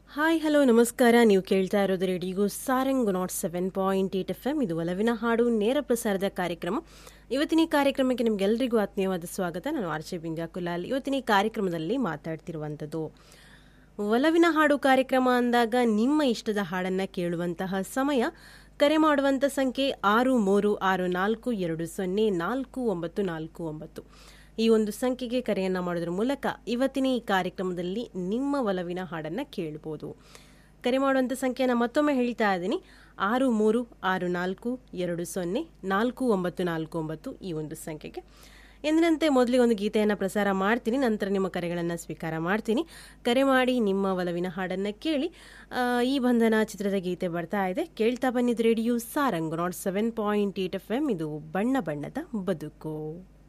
hi hello ನಮಸ್ಕಾರ ನೀವು ಕೇಳ್ತಾ ಇರೋದು radio Sarang nought seven point eight F M ಇದು ಒಲವಿನ ಹಾಡು ನೇರ ಪ್ರಸಾರದ ಕಾರ್ಯಕ್ರಮ ಇವತ್ತಿನ ಈ ಕಾರ್ಯಕ್ರಮಕ್ಕೆ ನಿಮಗೆಲ್ಲರಿಗೂ ಆತ್ಮೀಯವಾದ ಸ್ವಾಗತ ನಾನು ಆರ್ಚೆ ಬಿಂದ್ಯಾ ಕುಲಾಲ್ ಇವತ್ತಿನ ಈ ಕಾರ್ಯಕ್ರಮದಲ್ಲಿ ಮಾತಾಡ್ತಿರುವಂಥದ್ದು ಒಲವಿನ ಹಾಡು ಕಾರ್ಯಕ್ರಮ ಅಂದಾಗ ನಿಮ್ಮ ಇಷ್ಟದ ಹಾಡನ್ನು ಕೇಳುವಂತಹ ಸಮಯ ಕರೆ ಮಾಡುವಂಥ ಸಂಖ್ಯೆ ಆರು ಮೂರು ಆರು ನಾಲ್ಕು ಎರಡು ಸೊನ್ನೆ ನಾಲ್ಕು ಒಂಬತ್ತು ನಾಲ್ಕು ಒಂಬತ್ತು ಈ ಒಂದು ಸಂಖ್ಯೆಗೆ ಕರೆಯನ್ನ ಮಾಡೋದ್ರ ಮೂಲಕ ಇವತ್ತಿನ ಈ ಕಾರ್ಯಕ್ರಮದಲ್ಲಿ ನಿಮ್ಮ ಒಲವಿನ ಹಾಡನ್ನ ಕೇಳಬಹುದು ಕರೆ ಮಾಡುವಂಥ ಸಂಖ್ಯೆನ ಮತ್ತೊಮ್ಮೆ ಹೇಳ್ತಾ ಇದ್ದೀನಿ ಆರು ಮೂರು ಆರು ನಾಲ್ಕು ಎರಡು ಸೊನ್ನೆ ನಾಲ್ಕು ಒಂಬತ್ತು ನಾಲ್ಕು ಒಂಬತ್ತು ಈ ಒಂದು ಸಂಖ್ಯೆಗೆ ಎಂದಿನಂತೆ ಮೊದಲಿಗೆ ಒಂದು ಗೀತೆಯನ್ನು ಪ್ರಸಾರ ಮಾಡ್ತೀನಿ ನಂತರ ನಿಮ್ಮ ಕರೆಗಳನ್ನು ಸ್ವೀಕಾರ ಮಾಡ್ತೀನಿ ಕರೆ ಮಾಡಿ ನಿಮ್ಮ ಒಲವಿನ ಹಾಡನ್ನು ಕೇಳಿ ಆ, ಈ ಬಂಧನ ಚಿತ್ರದ ಗೀತೆ ಬರ್ತಾ ಇದೆ ಕೇಳ್ತಾ ಬನ್ನಿದ್ದು radio Sarang nought seven point eight F M ಇದು ಬಣ್ಣ ಬಣ್ಣದ ಬದುಕು